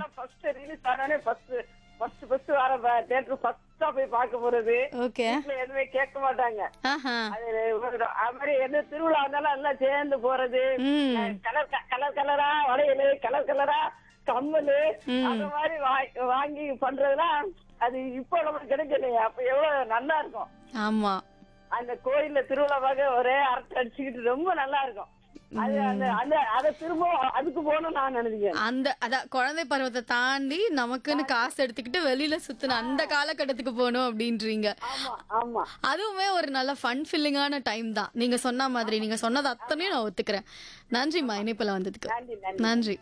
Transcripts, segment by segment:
First release ஆனானே first first first வர theatre ஃபர்ஸ்டா போய் பார்க்க போறது ஓகே வீட்டுல எதுவுமே கேட்க மாட்டாங்க ஆஹா அது ஒரு- அது மாதிரி எந்த திருவிழா இருந்தாலும் எல்லாம் சேர்ந்து போறது ம் கலர் கலர் கலரா வளையலு கலர் கலரா கம்மலு அந்த மாதிரி வா- வாங்கி பண்றதுலாம் அது இப்போ நமக்கு கிடைக்கலையே அப்ப எவ்வளவு நல்லா இருக்கும் ஆமா அந்த கோயில்ல திருவிழா பார்க்க ஒரே அரட்டை அடிச்சுக்கிட்டு ரொம்ப நல்லா இருக்கும் அது அந்த அந்த அதை திரும்ப அதுக்கு போகணும் நான் நினைக்கிறேன் அந்த அதான் குழந்தை பருவத்தை தாண்டி நமக்குன்னு காசு எடுத்துக்கிட்டு வெளியில சுத்தின அந்த காலகட்டத்துக்கு போகணும் அப்படின்றீங்க ஆமா ஆமா அதுவுமே ஒரு நல்ல ஃபன் ஃபில்லிங்கான டைம் தான் நீங்க சொன்ன மாதிரி நீங்க சொன்னது அத்தனையும் நான் ஒத்துக்கிறேன் நன்றிம்மா இணைப்புல வந்ததுக்கு நன்றி நன்றி நன்றி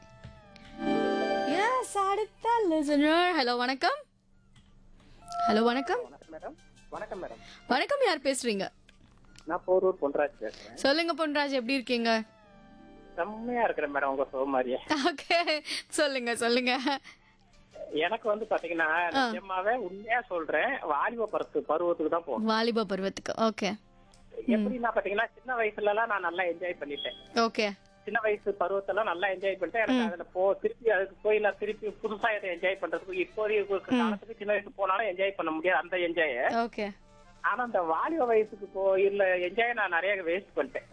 எஸ் அடுத்த லிசனர் ஹலோ வணக்கம் ஹலோ வணக்கம் மேடம் வணக்கம் மேடம் வணக்கம் யார் பேசுறீங்க நான் போரூர் பொன்ராஜ் பேசுறேன் சொல்லுங்க பொன்ராஜ் எப்படி இருக்கீங்க செம்மையா இருக்கிறேன் மேடம் உங்க சோ மாதிரியே ஓகே சொல்லுங்க சொல்லுங்க எனக்கு வந்து பாத்தீங்கன்னா நிஜமாவே உண்மையா சொல்றேன் வாலிப பருத்து பருவத்துக்கு தான் போகணும் வாலிப பருவத்துக்கு ஓகே எப்படின்னா பாத்தீங்கன்னா சின்ன வயசுல எல்லாம் நான் நல்லா என்ஜாய் பண்ணிட்டேன் ஓகே சின்ன வயசு பருவத்தெல்லாம் நல்லா என்ஜாய் பண்ணிட்டேன் எனக்கு அதுல போ திருப்பி அதுக்கு போய் நான் திருப்பி புதுசா எதை என்ஜாய் பண்றதுக்கு இப்போதைய காலத்துக்கு சின்ன வயசு போனாலும் என்ஜாய் பண்ண முடியாது அந்த என்ஜாய ஓகே ஆனா அந்த வாலிப வயசுக்கு போ இல்ல என்ஜாய் நான் நிறைய வேஸ்ட் பண்ணிட்டேன்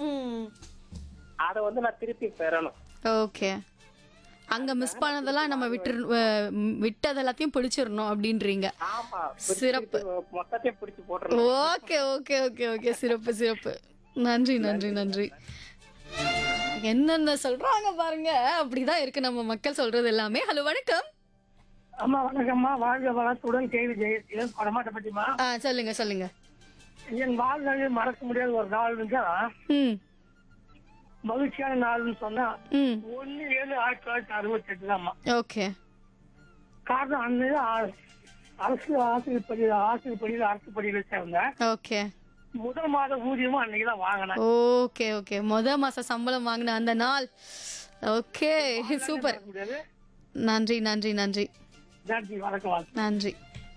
அதை வந்து நான் திருப்பி பெறணும் ஓகே அங்க மிஸ் பண்ணதெல்லாம் நம்ம விட்டு விட்டது எல்லாத்தையும் பிடிச்சிடணும் அப்படின்றீங்க ஆமா சிறப்பு. பிடிச்சிட்டு மொத்தத்தையும் பிடிச்சு போட்டுறணும் ஓகே ஓகே ஓகே ஓகே சிறப்பு சிறப்பு நன்றி நன்றி நன்றி என்னென்ன சொல்றாங்க பாருங்க அப்படிதான் இருக்கு நம்ம மக்கள் சொல்றது எல்லாமே ஹலோ வணக்கம் அம்மா வணக்கம்மா வாழ்க வளத்துடன் கேள்வி ஜெயசீலன் படமாட்ட பற்றிமா ஆ சொல்லுங்க சொல்லுங்க என் வாழ்நாளில் மறக்க முடியாத ஒரு நாள் இருந்தா ம் மகிழ்ச்சியான நாள்னு சொன்னா ம் ஒண்ணு ஏழு ஆயிரத்தி தொள்ளாயிரத்தி அறுபத்தி எட்டு தான்மா ஓகே காரணம் அன்னைக்கு ஆ- அரசு ஆசிரியர் பள்ளி ஆசிரியர் பள்ளியில் அரசு பள்ளியில் சேர்ந்தேன் ஓகே முதல் மாத ஊதியமும் அன்னைக்கு தான் வாங்கினேன் ஓகே ஓகே முத மாச சம்பளம் வாங்கின அந்த நாள் ஓகே சூப்பர் மறக்க முடியாது நன்றி நன்றி நன்றி நன்றி வணக்கம் வாழ்த்து. நன்றி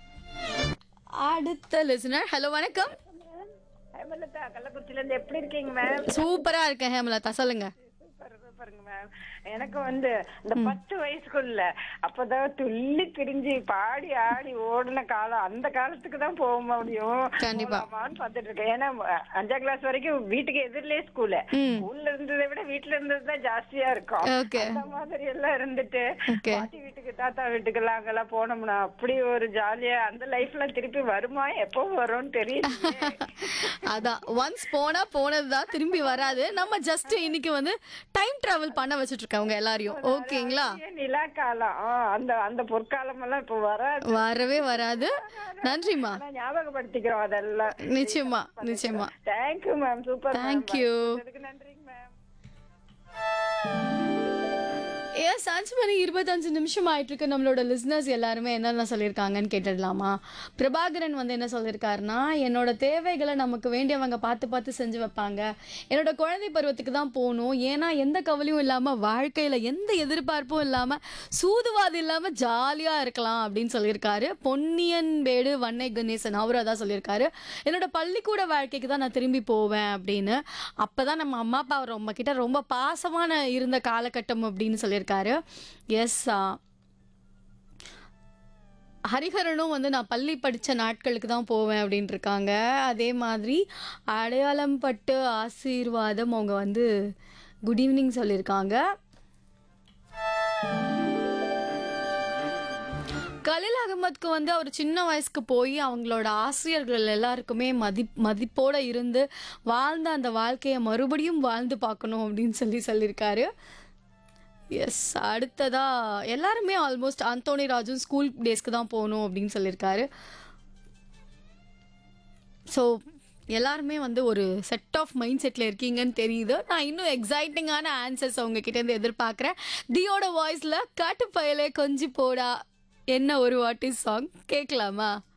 அடுத்த லிசனர் ஹலோ வணக்கம் ஹேமலதா கள்ளக்குறிச்சில இருந்து எப்படி இருக்கீங்க மேம் சூப்பரா இருக்கேன் ஹேமலதா சொல்லுங்க சூப்பர் சூப்பருங்க மேம் எனக்கு வந்து இந்த பத்து வயசுக்குள்ள அப்பதான் துள்ளி திரிஞ்சு பாடி ஆடி ஓடின காலம் அந்த காலத்துக்கு தான் போக முடியும் கண்டிப்பா. போலாமான்னு பார்த்துட்டு இருக்கேன் ஏன்னா அஹ், அஞ்சாம் கிளாஸ் வரைக்கும் வீட்டுக்கு எதிரிலே ஸ்கூலு ம். ஸ்கூல்ல இருந்ததை விட வீட்டுல இருந்தது தான் ஜாஸ்தியா இருக்கும் Okay. அந்த மாதிரி எல்லாம் இருந்துட்டு Okay. பாட்டி வீட்டுக்கு தாத்தா வீட்டுக்கு எல்லாம் அங்கெல்லாம் போனோம்னா அப்படி ஒரு ஜாலியா அந்த லைஃப்ல திருப்பி வருமா எப்போ வரும்னு தெரியல அதான் ஒன்ஸ் போனா போனதுதான் திரும்பி வராது நம்ம ஜஸ்ட் இன்னைக்கு வந்து டைம் டிராவல் பண்ண வச்சுட்டு இருக்கவங்க எல்லாரையும் ஓகேங்களா நிலா காலம் ஆ, அந்த அந்த பொற்காலம் எல்லாம் இப்ப வராது வரவே வராது நன்றிம்மா ஆனா ஞாபகப்படுத்திக்கிறோம் அதெல்லாம் நிச்சயமா நிச்சயமா thank you ma'am super Thank you. நன்றிங்க மேம் எஸ் அஞ்சு மணி இருபத்தஞ்சு நிமிஷம் ஆயிட்டு இருக்கு நம்மளோட லிஸ்னர்ஸ் எல்லாருமே என்னென்ன சொல்லியிருக்காங்கன்னு கேட்டுடலாமா பிரபாகரன் வந்து என்ன சொல்லியிருக்காருன்னா என்னோட தேவைகளை நமக்கு வேண்டியவங்க பார்த்து பார்த்து செஞ்சு வைப்பாங்க என்னோட குழந்தை பருவத்துக்கு தான் போகணும் ஏன்னா எந்த கவலையும் இல்லாமல் வாழ்க்கையில் எந்த எதிர்பார்ப்பும் இல்லாமல் சூதுவாது இல்லாமல் ஜாலியாக இருக்கலாம் அப்படின்னு சொல்லியிருக்காரு பொன்னியன் வேடு வன்னை கணேசன் அவரும் அதான் சொல்லியிருக்காரு என்னோட பள்ளிக்கூட வாழ்க்கைக்கு தான் நான் திரும்பி போவேன் அப்படின்னு அப்பதான் நம்ம அம்மா அப்பா ரொம்ப கிட்ட ரொம்ப பாசமான இருந்த காலகட்டம் அப்படின்னு சொல்லியிருக்காரு எஸ் ஹரிஹரனும் வந்து நான் பள்ளி படித்த நாட்களுக்கு தான் போவேன் அப்படின்னு இருக்காங்க அதே மாதிரி அடையாளம் பட்டு ஆசீர்வாதம் அவங்க வந்து குட் ஈவினிங் சொல்லியிருக்காங்க கலில் அகமதுக்கு வந்து அவர் சின்ன வயசுக்கு போய் அவங்களோட ஆசிரியர்கள் எல்லாருக்குமே மதி மதிப்போட இருந்து வாழ்ந்த அந்த வாழ்க்கையை மறுபடியும் வாழ்ந்து பார்க்கணும் அப்படின்னு சொல்லி சொல்லியிருக்காரு எஸ் அடுத்ததா எல்லாருமே ஆல்மோஸ்ட் அந்தோனி ராஜும் ஸ்கூல் டேஸ்க்கு தான் போகணும் அப்படின்னு சொல்லியிருக்காரு ஸோ எல்லாருமே வந்து ஒரு செட் ஆஃப் மைண்ட் செட்டில் இருக்கீங்கன்னு தெரியுது நான் இன்னும் எக்ஸைட்டிங்கான ஆன்சர்ஸ் உங்ககிட்ட இருந்து எதிர்பார்க்குறேன் தியோட வாய்ஸில் காட்டு பயலே கொஞ்சி போடா என்ன ஒரு வாட்டி சாங் கேட்கலாமா